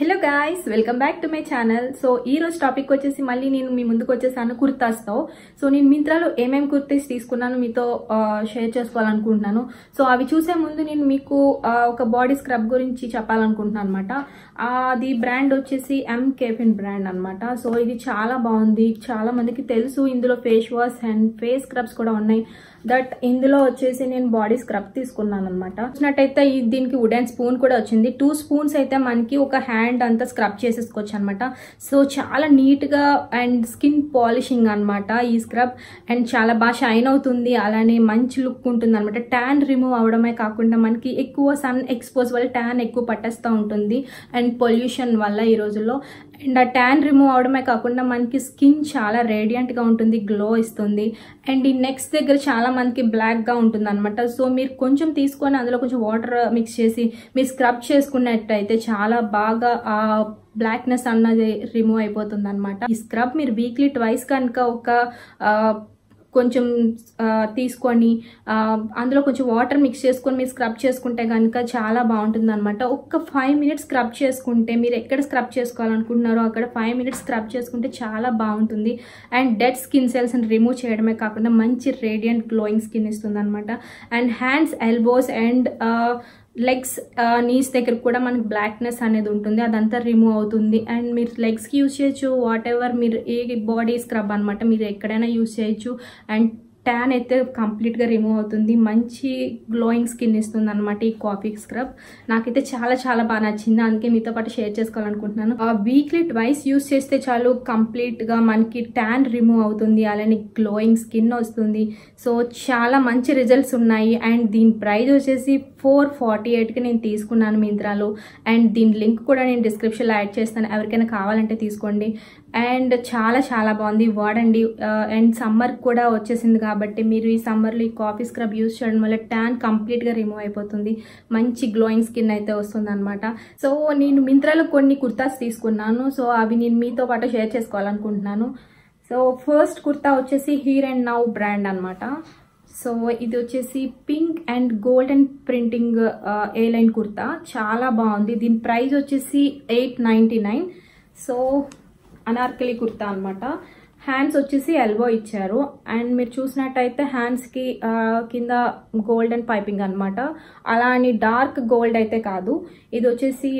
hello guys welcome back to my channel so ఈ రోజు topic వచ్చేసి మళ్ళీ నేను మీ ముందుకు వచ్చేసాను కుర్తాస్తో సో నేను మింత్రాలో ఏమేమి కుర్తీస్ తీసుకున్నాను మీతో షేర్ చేసుకోవాలనుకుంటున్నాను సో అవి చూసే ముందు నేను మీకు ఆ, ఒక బాడీ స్క్రబ్ గురించి చెప్పాలనుకుంటున్నాను అనమాట అది బ్రాండ్ వచ్చేసి ఎం కేఫిన్ బ్రాండ్ అన్నమాట సో ఇది చాలా బాగుంది చాలా మందికి తెలుసు ఇందులో face wash and face scrubs కూడా ఉన్నాయి దట్ ఇందులో వచ్చేసి నేను బాడీ స్క్రబ్ తీసుకున్నాను అనమాట చూసినట్టయితే ఈ- దీనికి వుడెన్ స్పూన్ కూడా వచ్చింది టూ స్పూన్స్ అయితే మనకి ఒక హ్యాండ్ అంతా స్క్రబ్ చేసేసుకోవచ్చు అనమాట సో చాలా నీట్ గా అండ్ స్కిన్ పాలిషింగ్ అన్నమాట ఈ స్క్రబ్ అండ్ చాలా బాగా షైన్ అవుతుంది అలానే మంచి లుక్ ఉంటుంది అనమాట ట్యాన్ రిమూవ్ అవడమే కాకుండా మనకి ఎక్కువ సన్ ఎక్స్పోజ్ వల్ల ట్యాన్ ఎక్కువ పట్టేస్తూ ఉంటుంది అండ్ పొల్యూషన్ వల్ల ఈ రోజుల్లో అండ్ ఆ ట్యాన్ రిమూవ్ అవడమే కాకుండా మనకి స్కిన్ చాలా రేడియంట్ గా ఉంటుంది గ్లో ఇస్తుంది అండ్ ఈ నెక్స్ట్ దగ్గర చాలా మనకి బ్లాక్ గా ఉంటుంది అనమాట సో మీరు కొంచెం తీసుకొని అందులో కొంచెం వాటర్ మిక్స్ చేసి మీరు స్క్రబ్ చేసుకున్నట్టయితే చాలా బాగా ఆ బ్లాక్నెస్ అన్నది రిమూవ్ అయిపోతుంది అనమాట ఈ స్క్రబ్ మీరు వీక్లీ ట్వైస్ కనుక ఒక ఆ, కొంచెం ఆ, తీసుకొని ఆ, అందులో కొంచెం వాటర్ మిక్స్ చేసుకొని మీరు స్క్రబ్ చేసుకుంటే కనుక చాలా బాగుంటుంది అనమాట ఒక్క ఫైవ్ మినిట్స్ స్క్రబ్ చేసుకుంటే మీరు ఎక్కడ స్క్రబ్ చేసుకోవాలనుకుంటున్నారో అక్కడ ఫైవ్ మినిట్స్ స్క్రబ్ చేసుకుంటే చాలా బాగుంటుంది అండ్ డెడ్ స్కిన్ సెల్స్ని రిమూవ్ చేయడమే కాకుండా మంచి రేడియంట్ గ్లోయింగ్ స్కిన్ ఇస్తుంది అనమాట and hands elbows and legs knees దగ్గర కూడా మనకి బ్లాక్నెస్ అనేది ఉంటుంది అదంతా రిమూవ్ అవుతుంది అండ్ మీరు లెగ్స్కి యూజ్ చేయొచ్చు వాట్ ఎవర్ మీరు ఏ బాడీ స్క్రబ్ అనమాట మీరు ఎక్కడైనా యూజ్ చేయొచ్చు అండ్ ట్యాన్ అయితే కంప్లీట్గా రిమూవ్ అవుతుంది మంచి గ్లోయింగ్ స్కిన్ ఇస్తుంది అనమాట ఈ కాఫీ స్క్రబ్ నాకైతే చాలా చాలా బాగా నచ్చింది అందుకే మీతో పాటు షేర్ చేసుకోవాలనుకుంటున్నాను వీక్లీ ట్వైస్ యూస్ చేస్తే చాలు కంప్లీట్గా మనకి ట్యాన్ రిమూవ్ అవుతుంది అలానే గ్లోయింగ్ స్కిన్ వస్తుంది సో చాలా మంచి రిజల్ట్స్ ఉన్నాయి అండ్ దీని ప్రైస్ వచ్చేసి ఫోర్ ఫార్టీ ఎయిట్కి నేను తీసుకున్నాను మింత్రాలో అండ్ దీని లింక్ కూడా నేను డిస్క్రిప్షన్లో యాడ్ చేస్తాను ఎవరికైనా కావాలంటే తీసుకోండి అండ్ చాలా చాలా బాగుంది వాడండి అండ్ సమ్మర్ కూడా వచ్చేసింది కాబట్టి మీరు ఈ సమ్మర్లో ఈ కాఫీ స్క్రబ్ యూస్ చేయడం వల్ల ట్యాన్ కంప్లీట్గా రిమూవ్ అయిపోతుంది మంచి గ్లోయింగ్ స్కిన్ అయితే వస్తుంది అనమాట సో నేను మింత్రాలో కొన్ని కుర్తాస్ తీసుకున్నాను సో అవి నేను మీతో పాటు షేర్ చేసుకోవాలనుకుంటున్నాను సో ఫస్ట్ కుర్తా వచ్చేసి హీర్ అండ్ నౌ బ్రాండ్ అన్నమాట సో ఇది వచ్చేసి pink and golden printing A line kurta చాలా బాగుంది దీని ప్రైస్ వచ్చేసి eight ninety nine so Anarkali kurta అన్నమాట హ్యాండ్స్ వచ్చేసి ఎల్బో ఇచ్చారు అండ్ మీరు చూసినట్టయితే హ్యాండ్స్కి కింద గోల్డెన్ పైపింగ్ అన్నమాట అలా అని డార్క్ గోల్డ్ అయితే కాదు ఇది వచ్చేసి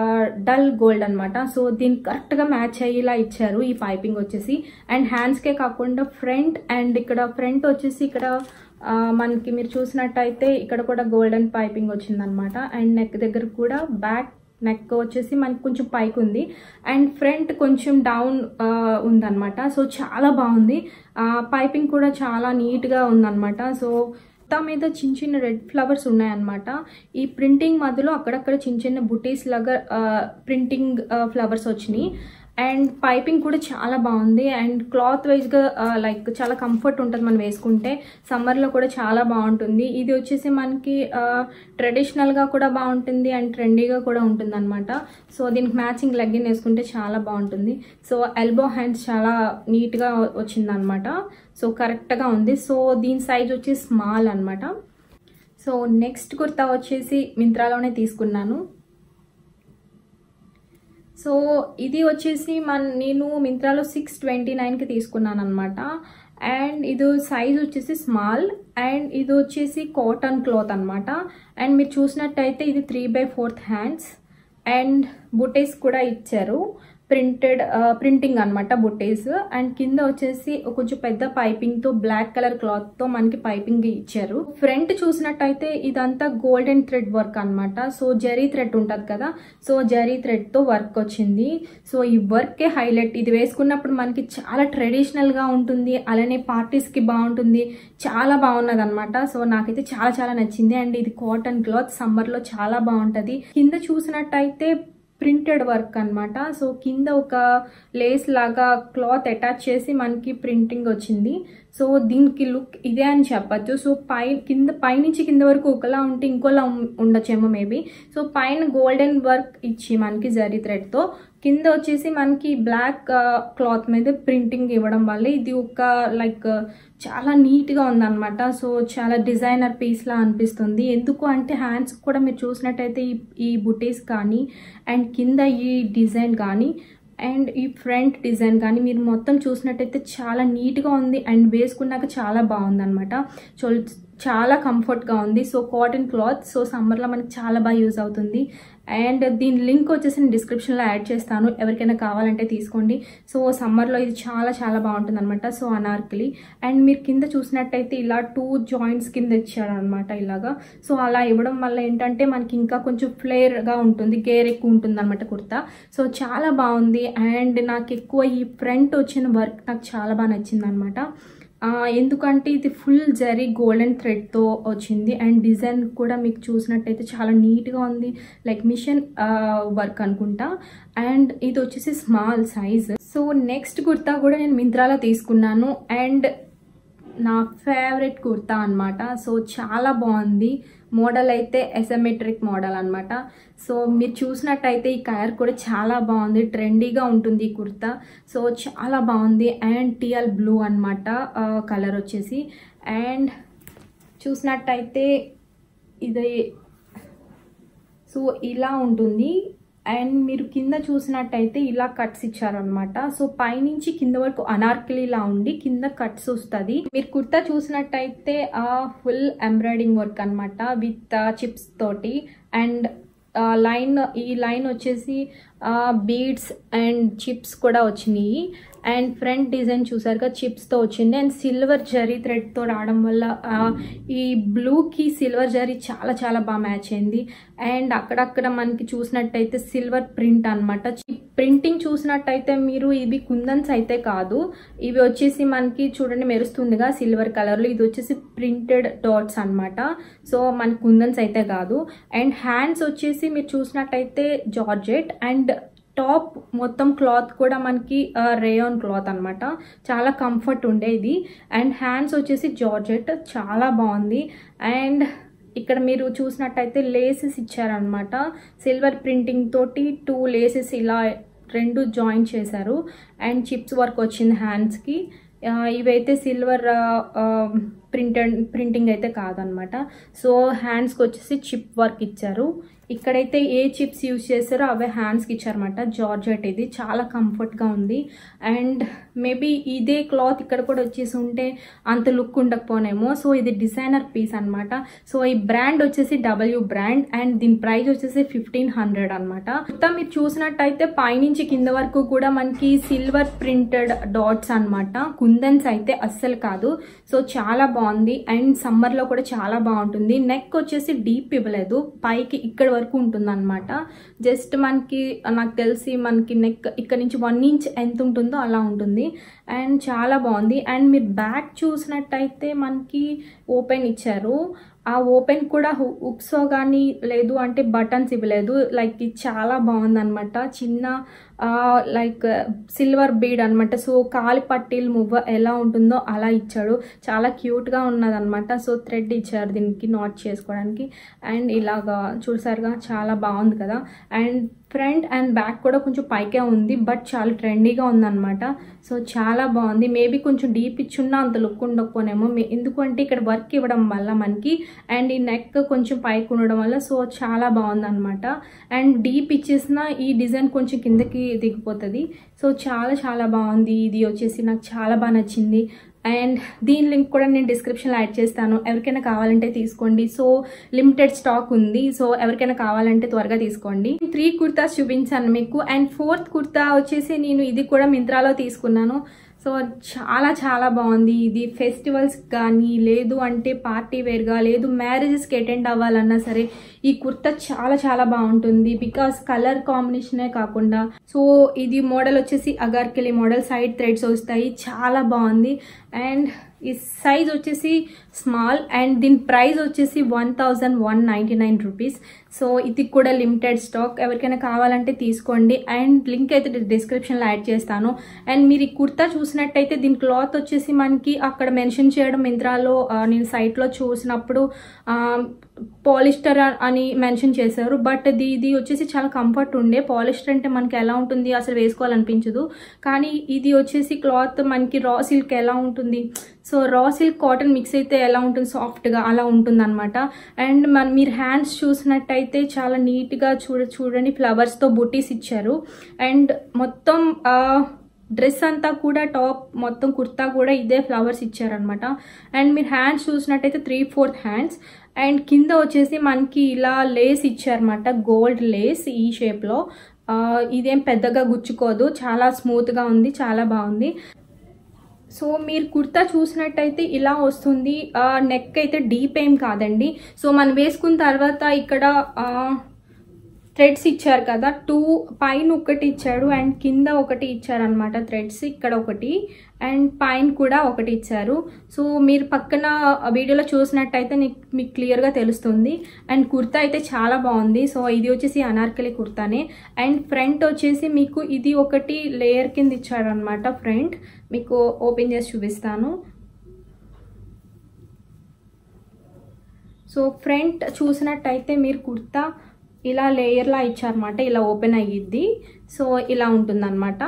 డల్ గోల్డ్ అన్నమాట సో దీనికి కరెక్ట్గా మ్యాచ్ అయ్యేలా ఇచ్చారు ఈ పైపింగ్ వచ్చేసి అండ్ హ్యాండ్స్కే కాకుండా ఫ్రంట్ అండ్ ఇక్కడ ఫ్రంట్ వచ్చేసి ఇక్కడ ఆ, మనకి మీరు చూసినట్టయితే ఇక్కడ కూడా గోల్డెన్ పైపింగ్ వచ్చిందనమాట అండ్ నెక్ దగ్గర కూడా బ్యాక్ నెక్ వచ్చేసి మనకి కొంచెం పైకి ఉంది అండ్ ఫ్రంట్ కొంచెం డౌన్ ఉందన్నమాట సో చాలా బాగుంది పైపింగ్ కూడా చాలా నీట్గా ఉందన్నమాట సో మొత్తం మీద చిన్న చిన్న రెడ్ ఫ్లవర్స్ ఉన్నాయన్నమాట ఈ ప్రింటింగ్ మధ్యలో అక్కడక్కడ చిన్న చిన్న బుటీస్ లాగా ప్రింటింగ్ ఫ్లవర్స్ వచ్చినాయి అండ్ పైపింగ్ కూడా చాలా బాగుంది అండ్ క్లాత్ వైజ్గా లైక్ చాలా కంఫర్ట్ ఉంటుంది మనం వేసుకుంటే సమ్మర్లో కూడా చాలా బాగుంటుంది ఇది వచ్చేసి మనకి ట్రెడిషనల్గా కూడా బాగుంటుంది అండ్ ట్రెండీగా కూడా ఉంటుంది అనమాట సో దీనికి మ్యాచింగ్ లెగ్గిన్ వేసుకుంటే చాలా బాగుంటుంది సో ఎల్బో హ్యాండ్స్ చాలా నీట్గా వచ్చిందనమాట సో కరెక్ట్గా ఉంది సో దీని సైజ్ వచ్చి స్మాల్ అన్నమాట సో నెక్స్ట్ కుర్తా వచ్చేసి మింత్రాలోనే తీసుకున్నాను సో ఇది వచ్చేసి మన నేను మింత్రాలో సిక్స్ ట్వంటీ నైన్కి తీసుకున్నాను అనమాట అండ్ ఇది సైజ్ వచ్చేసి స్మాల్ అండ్ ఇది వచ్చేసి కాటన్ క్లాత్ అనమాట అండ్ మీరు చూసినట్టయితే ఇది three by fourth hands and బుటేస్ కూడా ఇచ్చారు ప్రింటెడ్ ప్రింటింగ్ అనమాట బుట్టేస్ అండ్ కింద వచ్చేసి కొంచెం పెద్ద పైపింగ్ తో బ్లాక్ కలర్ క్లాత్ తో మనకి పైపింగ్ ఇచ్చారు ఫ్రంట్ చూసినట్టయితే ఇదంతా గోల్డెన్ థ్రెడ్ వర్క్ అన్నమాట సో జరీ థ్రెడ్ ఉంటది కదా సో జరీ థ్రెడ్ తో వర్క్ వచ్చింది సో ఈ వర్క్ హైలైట్ ఇది వేసుకున్నప్పుడు మనకి చాలా ట్రెడిషనల్ గా ఉంటుంది అలానే పార్టీస్ కి బాగుంటుంది చాలా బాగున్నది అనమాట సో నాకైతే చాలా చాలా నచ్చింది అండ్ ఇది కాటన్ క్లాత్ సమ్మర్ లో చాలా బాగుంటది కింద చూసినట్టయితే ప్రింటెడ్ వర్క్ అన్నమాట సో కింద ఒక లేస్ లాగా క్లాత్ అటాచ్ చేసి మనకి ప్రింటింగ్ వచ్చింది సో దీనికి లుక్ ఇదే అని చెప్పచ్చు సో పై కింద పైనుంచి కింద వరకు ఒకలా ఉంటే ఇంకోలా ఉం- ఉండొచ్చేమో మేబీ సో పైన గోల్డెన్ వర్క్ ఇచ్చి మనకి జరీ థ్రెడ్తో కింద వచ్చేసి మనకి బ్లాక్ క్లాత్ మీద ప్రింటింగ్ ఇవ్వడం వల్ల ఇది ఒక లైక్ చాలా నీట్గా ఉందన్నమాట సో చాలా డిజైనర్ పీస్లా అనిపిస్తుంది ఎందుకు అంటే హ్యాండ్స్ కూడా మీరు చూసినట్టయితే ఈ ఈ బుటీస్ కానీ అండ్ కింద ఈ డిజైన్ కానీ అండ్ ఈ ఫ్రంట్ డిజైన్ కానీ మీరు మొత్తం చూసినట్టయితే చాలా నీట్గా ఉంది అండ్ వేసుకున్నాక చాలా బాగుంది అనమాట సో చాలా కంఫర్ట్గా ఉంది సో కాటన్ క్లాత్ సో సమ్మర్లో మనకి చాలా బాగా యూజ్ అవుతుంది అండ్ దీని లింక్ వచ్చేసి నేను డిస్క్రిప్షన్లో యాడ్ చేస్తాను ఎవరికైనా కావాలంటే తీసుకోండి సో సమ్మర్లో ఇది చాలా చాలా బాగుంటుంది అనమాట సో అనార్కలి అండ్ మీరు కింద చూసినట్టయితే ఇలా టూ జాయింట్స్ కింద ఇచ్చాడు అనమాట ఇలాగా సో అలా ఇవ్వడం వల్ల ఏంటంటే మనకి ఇంకా కొంచెం ఫ్లేర్గా ఉంటుంది గేర్ ఎక్కువ ఉంటుంది అనమాట కుర్తా సో చాలా బాగుంది అండ్ నాకు ఎక్కువ ఈ ఫ్రంట్ వచ్చిన వర్క్ నాకు చాలా బాగా నచ్చింది అనమాట ఎందుకంటే ఇది ఫుల్ జరీ గోల్డెన్ థ్రెడ్తో వచ్చింది అండ్ డిజైన్ కూడా మీకు చూసినట్టయితే చాలా నీట్గా ఉంది లైక్ మిషన్ వర్క్ అనుకుంటా అండ్ ఇది వచ్చేసి small size so next kurta కూడా నేను మింత్రాలో తీసుకున్నాను అండ్ నా ఫేవరెట్ కుర్తా అన్నమాట సో చాలా బాగుంది మోడల్ అయితే ఎసమెట్రిక్ మోడల్ అన్నమాట సో మీరు చూసినట్టయితే ఈ కలర్ కూడా చాలా బాగుంది ట్రెండీగా ఉంటుంది ఈ కుర్తా సో చాలా బాగుంది అండ్ టియల్ బ్లూ అనమాట కలర్ వచ్చేసి అండ్ చూసినట్టయితే ఇది సో ఇలా ఉంటుంది అండ్ మీరు కింద చూసినట్టయితే ఇలా కట్స్ ఇచ్చారనమాట సో పైనుంచి కింద వరకు అనార్కలిలా ఉండి కింద కట్స్ వస్తుంది మీరు కుర్తా చూసినట్టయితే ఆ ఫుల్ ఎంబ్రాయిడింగ్ వర్క్ అనమాట విత్ చిప్స్ తోటి అండ్ లైన్ ఈ లైన్ వచ్చేసి బీడ్స్ అండ్ చిప్స్ కూడా వచ్చినాయి అండ్ ఫ్రంట్ డిజైన్ చూసారుగా చిప్స్తో వచ్చింది అండ్ సిల్వర్ జరీ థ్రెడ్తో రావడం వల్ల ఆ, ఈ బ్లూకి సిల్వర్ జరీ చాలా చాలా బాగా మ్యాచ్ అయింది అండ్ అక్కడక్కడ మనకి చూసినట్టయితే సిల్వర్ ప్రింట్ అనమాట ప్రింటింగ్ చూసినట్టయితే మీరు ఇవి కుందన్స్ అయితే కాదు ఇవి వచ్చేసి మనకి చూడండి మెరుస్తుందిగా సిల్వర్ కలర్లో ఇది వచ్చేసి ప్రింటెడ్ డాట్స్ అన్నమాట సో మనకి కుందన్స్ అయితే కాదు అండ్ హ్యాండ్స్ వచ్చేసి మీరు చూసినట్టయితే జార్జెట్ అండ్ టాప్ మొత్తం క్లాత్ కూడా మనకి రేయాన్ క్లాత్ అన్నమాట చాలా కంఫర్ట్ ఉండేది అండ్ హ్యాండ్స్ వచ్చేసి జార్జెట్ చాలా బాగుంది అండ్ ఇక్కడ మీరు చూసినట్టయితే లేసెస్ ఇచ్చారనమాట సిల్వర్ ప్రింటింగ్ తోటి టూ లేసెస్ ఇలా రెండు జాయిన్ చేశారు అండ్ చిప్స్ వర్క్ వచ్చింది హ్యాండ్స్కి ఆ, ఇవైతే సిల్వర్ ప్రింటెడ్ ప్రింటింగ్ అయితే కాదనమాట సో హ్యాండ్స్కి వచ్చేసి చిప్ వర్క్ ఇచ్చారు ఇక్కడైతే ఏ చిప్స్ యూజ్ చేస్తారో అవే హ్యాండ్స్కి ఇచ్చారన్నమాట జార్జెట్ ఇది చాలా కంఫర్ట్గా ఉంది అండ్ మేబీ ఇదే క్లాత్ ఇక్కడ కూడా వచ్చేసి ఉంటే అంత లుక్ ఉండకపోనేమో సో ఇది డిజైనర్ పీస్ అన్నమాట సో ఈ బ్రాండ్ వచ్చేసి డబ్ల్యూ బ్రాండ్ అండ్ దీని ప్రైస్ వచ్చేసి ఫిఫ్టీన్ హండ్రెడ్ అనమాట మొత్తం మీరు చూసినట్టయితే పైనుంచి కింద వరకు కూడా మనకి సిల్వర్ ప్రింటెడ్ డాట్స్ అన్నమాట కుందన్స్ అయితే అస్సలు కాదు సో చాలా బాగుంది అండ్ సమ్మర్లో కూడా చాలా బాగుంటుంది నెక్ వచ్చేసి డీప్ ఇవ్వలేదు పైకి ఇక్కడ వరకు ఉంటుంది అనమాట జస్ట్ మనకి నాకు తెలిసి మనకి నెక్ ఇక్కడ నుంచి వన్ ఇంచ్ ఎంత ఉంటుందో అలా ఉంటుంది అండ్ చాలా బాగుంది అండ్ మీరు బ్యాక్ చూసినట్టయితే మనకి ఓపెన్ ఇచ్చారు ఆ ఓపెన్ కూడా ఉక్సో కానీ లేదు అంటే బటన్స్ ఇవ్వలేదు లైక్ ఇది చాలా బాగుంది అనమాట చిన్న లైక్ సిల్వర్ బీడ్ అనమాట సో కాలి పట్టీలు మువ్వ ఎలా ఉంటుందో అలా ఇచ్చాడు చాలా క్యూట్గా ఉన్నదన్నమాట సో థ్రెడ్ ఇచ్చారు దీనికి నాట్ చేసుకోవడానికి అండ్ ఇలాగా చూసారుగా చాలా బాగుంది కదా అండ్ ఫ్రంట్ అండ్ బ్యాక్ కూడా కొంచెం పైకే ఉంది బట్ చాలా ట్రెండీగా ఉందన్నమాట సో చాలా బాగుంది మేబీ కొంచెం డీప్ ఇచ్చున్నా అంత లుక్ ఉండకపోనేమో మే- ఎందుకంటే ఇక్కడ వర్క్ ఇవ్వడం వల్ల మనకి అండ్ ఈ నెక్ కొంచెం పైకి ఉండడం వల్ల సో చాలా బాగుంది అనమాట అండ్ డీప్ ఇచ్చేసిన ఈ డిజైన్ కొంచెం కిందకి దిగిపోతుంది సో చాలా చాలా బాగుంది ఇది వచ్చేసి నాకు చాలా బాగా నచ్చింది అండ్ దీని లింక్ కూడా నేను డిస్క్రిప్షన్లో యాడ్ చేస్తాను ఎవరికైనా కావాలంటే తీసుకోండి సో లిమిటెడ్ స్టాక్ ఉంది సో ఎవరికైనా కావాలంటే త్వరగా తీసుకోండి త్రీ కుర్తాస్ చూపించాను మీకు అండ్ ఫోర్త్ కుర్తా వచ్చేసి నేను ఇది కూడా మింత్రాలో తీసుకున్నాను సో చాలా చాలా బాగుంది ఇది ఫెస్టివల్స్ కానీ లేదు అంటే పార్టీ వేర్గా లేదు మ్యారేజెస్కి అటెండ్ అవ్వాలన్నా సరే ఈ కుర్తా చాలా చాలా బాగుంటుంది బికాస్ కలర్ కాంబినేషనే కాకుండా సో ఇది మోడల్ వచ్చేసి అగార్కెలి మోడల్ సైడ్ థ్రెడ్స్ వస్తాయి చాలా బాగుంది అండ్ ఈ సైజ్ వచ్చేసి స్మాల్ అండ్ దీని ప్రైస్ వచ్చేసి one thousand one ninety nine rupees so ఇది కూడా లిమిటెడ్ స్టాక్ ఎవరికైనా కావాలంటే తీసుకోండి అండ్ లింక్ అయితే డిస్క్రిప్షన్లో యాడ్ చేస్తాను అండ్ మీరు ఈ కుర్తా చూసినట్టయితే దీని క్లాత్ వచ్చేసి మనకి అక్కడ మెన్షన్ చేయడం మింత్రాలో ఆ, నేను సైట్లో చూసినప్పుడు పాలిస్టర్ అని మెన్షన్ చేశారు బట్ ఇది ఇది వచ్చేసి చాలా కంఫర్ట్ ఉండే పాలిస్టర్ అంటే మనకి ఎలా ఉంటుంది అసలు వేసుకోవాలనిపించదు కానీ ఇది వచ్చేసి క్లాత్ మనకి రా సిల్క్ ఎలా ఉంటుంది so raw silk cotton mix అయితే ఎలా ఉంటుంది సాఫ్ట్గా అలా ఉంటుంది అనమాట అండ్ మన మీరు హ్యాండ్స్ చూసినట్టయితే చాలా నీట్గా చూడ చూడండి ఫ్లవర్స్తో బుటీస్ ఇచ్చారు అండ్ మొత్తం ఆ, డ్రెస్ అంతా కూడా టాప్ మొత్తం కుర్తా కూడా ఇదే ఫ్లవర్స్ ఇచ్చారనమాట అండ్ మీరు హ్యాండ్స్ చూసినట్టయితే త్రీ ఫోర్త్ హ్యాండ్స్ అండ్ కింద వచ్చేసి మనకి ఇలా లేస్ ఇచ్చారన్నమాట గోల్డ్ లేస్ ఈ షేప్లో ఇదేం పెద్దగా గుచ్చుకోదు చాలా స్మూత్గా ఉంది చాలా బాగుంది సో మీరు కుర్తా చూసినట్టయితే ఇలా వస్తుంది నెక్ అయితే డీప్ ఏం కాదండి సో మనం వేసుకున్న తర్వాత ఇక్కడ ఆ, థ్రెడ్స్ ఇచ్చారు కదా టూ పైన ఒకటి ఇచ్చాడు అండ్ కింద ఒకటి ఇచ్చారనమాట థ్రెడ్స్ ఇక్కడ ఒకటి అండ్ పైన కూడా ఒకటి ఇచ్చారు సో మీరు పక్కన వీడియోలో చూసినట్టయితే నీకు మీకు క్లియర్గా తెలుస్తుంది అండ్ కుర్తా అయితే చాలా బాగుంది సో ఇది వచ్చేసి అనార్కలి కుర్తానే అండ్ ఫ్రంట్ వచ్చేసి మీకు ఇది ఒకటి లేయర్ కింద ఇచ్చాడనమాట ఫ్రంట్ మీకు ఓపెన్ చేసి చూపిస్తాను సో ఫ్రంట్ చూసినట్టయితే మీరు కుర్తా ఇలా లేయర్లా ఇచ్చారన్నమాట ఇలా ఓపెన్ అయ్యిద్ది సో ఇలా ఉంటుందన్నమాట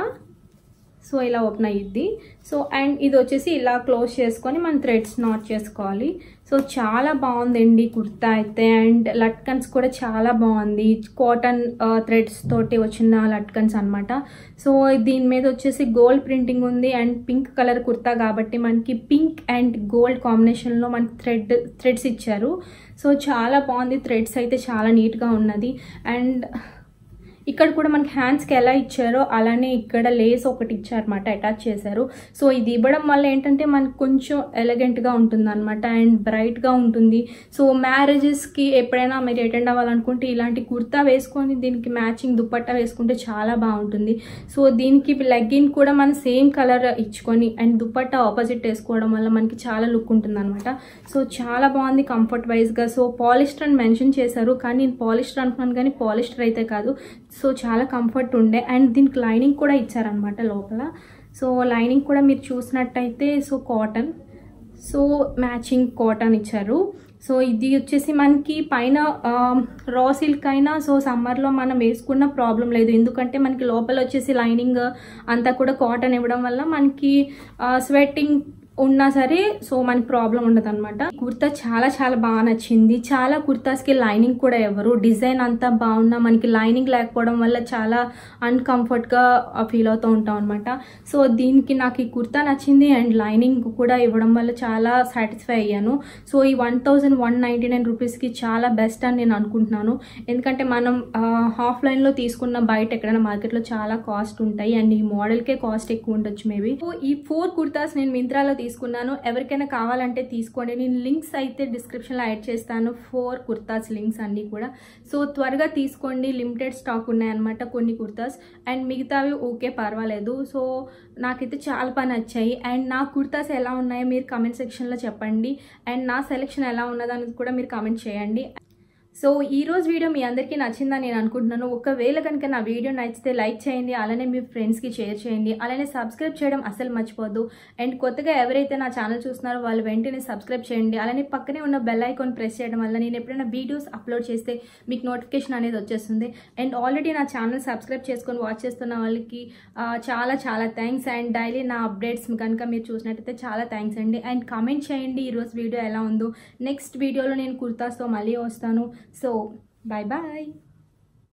సో ఇలా ఓపెన్ అయ్యిద్ది సో అండ్ ఇది వచ్చేసి ఇలా క్లోజ్ చేసుకొని మనం థ్రెడ్స్ నాట్ చేసుకోవాలి సో చాలా బాగుందండి కుర్తా అయితే అండ్ లట్కన్స్ కూడా చాలా బాగుంది కాటన్ థ్రెడ్స్ తోటి వచ్చిన లట్కన్స్ అనమాట సో దీని మీద వచ్చేసి గోల్డ్ ప్రింటింగ్ ఉంది అండ్ పింక్ కలర్ కుర్తా కాబట్టి మనకి పింక్ అండ్ గోల్డ్ కాంబినేషన్లో మనకి థ్రెడ్ థ్రెడ్స్ ఇచ్చారు సో చాలా బాగుంది థ్రెడ్స్ అయితే చాలా నీట్గా ఉన్నది అండ్ ఇక్కడ కూడా మనకి హ్యాండ్స్కి ఎలా ఇచ్చారో అలానే ఇక్కడ లేస్ ఒకటి ఇచ్చారన్నమాట అటాచ్ చేశారు సో ఇది ఇవ్వడం వల్ల ఏంటంటే మనకు కొంచెం ఎలిగెంట్గా ఉంటుంది అనమాట అండ్ బ్రైట్గా ఉంటుంది సో మ్యారేజెస్కి ఎప్పుడైనా మీరు అటెండ్ అవ్వాలనుకుంటే ఇలాంటి కుర్తా వేసుకొని దీనికి మ్యాచింగ్ దుపట్టా వేసుకుంటే చాలా బాగుంటుంది సో దీనికి లెగ్గిన్ కూడా మన సేమ్ కలర్ ఇచ్చుకొని అండ్ దుపట్టా ఆపోజిట్ వేసుకోవడం వల్ల మనకి చాలా లుక్ ఉంటుంది అనమాట సో చాలా బాగుంది కంఫర్ట్ వైజ్గా సో పాలిస్టర్ అని మెన్షన్ చేశారు కానీ నేను పాలిస్టర్ అనుకున్నాను కానీ పాలిస్టర్ అయితే కాదు సో చాలా కంఫర్ట్ ఉండే అండ్ దీనికి లైనింగ్ కూడా ఇచ్చారనమాట లోపల సో లైనింగ్ కూడా మీరు చూసినట్టయితే so cotton so matching cotton ఇచ్చారు సో ఇది వచ్చేసి మనకి పైన రా సిల్క్ అయినా సో సమ్మర్లో మనం వేసుకున్న ప్రాబ్లం లేదు ఎందుకంటే మనకి లోపల వచ్చేసి లైనింగ్ అంతా కూడా కాటన్ ఇవ్వడం వల్ల మనకి స్వెట్టింగ్ ఉన్నా సరే సో మనకి ప్రాబ్లం ఉండదు అనమాట కుర్తా చాలా చాలా బాగా నచ్చింది చాలా కుర్తాస్కి లైనింగ్ కూడా ఎవరు డిజైన్ అంతా బాగున్నా మనకి లైనింగ్ లేకపోవడం వల్ల చాలా అన్కంఫర్ట్గా ఫీల్ అవుతూ ఉంటాం అనమాట సో దీనికి నాకు ఈ కుర్తా నచ్చింది అండ్ లైనింగ్ కూడా ఇవ్వడం వల్ల చాలా సాటిస్ఫై అయ్యాను సో ఈ one thousand one ninety nine రూపీస్కి చాలా బెస్ట్ అని నేను అనుకుంటున్నాను ఎందుకంటే మనం ఆఫ్లైన్లో తీసుకున్న బయట ఎక్కడైనా మార్కెట్లో చాలా కాస్ట్ ఉంటాయి అండ్ ఈ మోడల్కే కాస్ట్ ఎక్కువ ఉండొచ్చు మేబీ సో ఈ ఫోర్ కుర్తాస్ నేను మింత్రాలో తీసుకున్నాను ఎవరికైనా కావాలంటే తీసుకోండి నేను లింక్స్ అయితే డిస్క్రిప్షన్లో యాడ్ చేస్తాను ఫోర్ కుర్తాస్ లింక్స్ అన్నీ కూడా సో త్వరగా తీసుకోండి లిమిటెడ్ స్టాక్ ఉన్నాయన్నమాట కొన్ని కుర్తాస్ అండ్ మిగతావి ఓకే పర్వాలేదు సో నాకైతే చాలా పని నచ్చాయి అండ్ నా కుర్తాస్ ఎలా ఉన్నాయో మీరు కమెంట్ సెక్షన్లో చెప్పండి అండ్ నా సెలెక్షన్ ఎలా ఉన్నదనేది కూడా మీరు కమెంట్ చేయండి సో ఈ రోజు వీడియో మీ అందరికీ నచ్చిందని నేను అనుకుంటున్నాను ఒకవేళ కనుక నా వీడియో నచ్చితే లైక్ చేయండి అలానే మీ ఫ్రెండ్స్కి షేర్ చేయండి అలానే సబ్స్క్రైబ్ చేయడం అసలు మర్చిపోద్దు అండ్ కొత్తగా ఎవరైతే నా ఛానల్ చూస్తున్నారో వాళ్ళు వెంటనే సబ్స్క్రైబ్ చేయండి అలానే పక్కనే ఉన్న బెల్ ఐకాన్ ప్రెస్ చేయడం వల్ల నేను ఎప్పుడైనా వీడియోస్ అప్లోడ్ చేస్తే మీకు నోటిఫికేషన్ అనేది వచ్చేస్తుంది అండ్ ఆల్రెడీ నా ఛానల్ సబ్స్క్రైబ్ చేసుకొని వాచ్ చేస్తున్న వాళ్ళకి ఆ, చాలా చాలా థ్యాంక్స్ అండ్ డైలీ నా అప్డేట్స్ కనుక మీరు చూసినట్టయితే చాలా థ్యాంక్స్ అండి అండ్ కామెంట్ చేయండి ఈరోజు వీడియో ఎలా ఉందో నెక్స్ట్ వీడియోలో నేను కుర్తాస్తో మళ్ళీ వస్తాను సో బాయ్ బాయ్